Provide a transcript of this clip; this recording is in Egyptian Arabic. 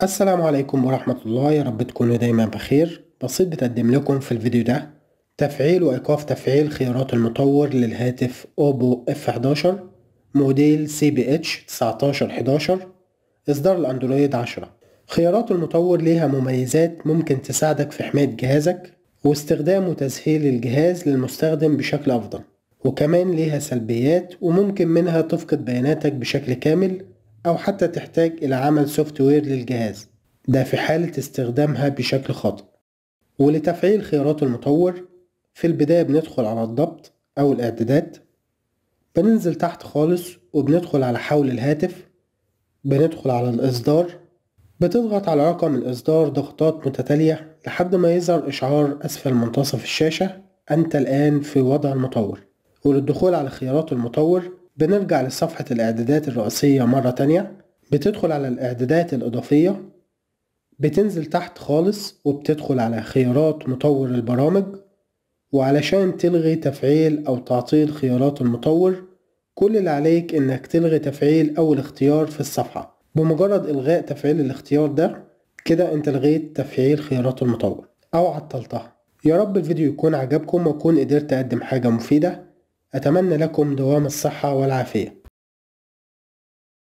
السلام عليكم ورحمة الله يا رب تكونوا دايما بخير بسيط بتقدم لكم في الفيديو ده تفعيل وإيقاف تفعيل خيارات المطور للهاتف أوبو F11 موديل CBH 1911 إصدار الأندرويد 10 خيارات المطور ليها مميزات ممكن تساعدك في حماية جهازك واستخدام وتسهيل الجهاز للمستخدم بشكل أفضل وكمان ليها سلبيات وممكن منها تفقد بياناتك بشكل كامل أو حتى تحتاج إلى عمل سوفت وير للجهاز ده في حالة استخدامها بشكل خاطئ ولتفعيل خيارات المطور في البداية بندخل على الضبط أو الإعدادات بننزل تحت خالص وبندخل على حول الهاتف بندخل على الإصدار بتضغط على رقم الإصدار ضغطات متتالية لحد ما يظهر إشعار أسفل منتصف الشاشة أنت الآن في وضع المطور وللدخول على خيارات المطور بنرجع لصفحة الإعدادات الرئيسية مرة تانية بتدخل على الإعدادات الإضافية بتنزل تحت خالص وبتدخل على خيارات مطور البرامج وعلشان تلغي تفعيل أو تعطيل خيارات المطور كل اللي عليك إنك تلغي تفعيل أول اختيار في الصفحة بمجرد إلغاء تفعيل الاختيار ده كده انت لغيت تفعيل خيارات المطور أو عطلتها يا رب الفيديو يكون عجبكم وأكون قدرت أقدم حاجة مفيدة أتمنى لكم دوام الصحة والعافية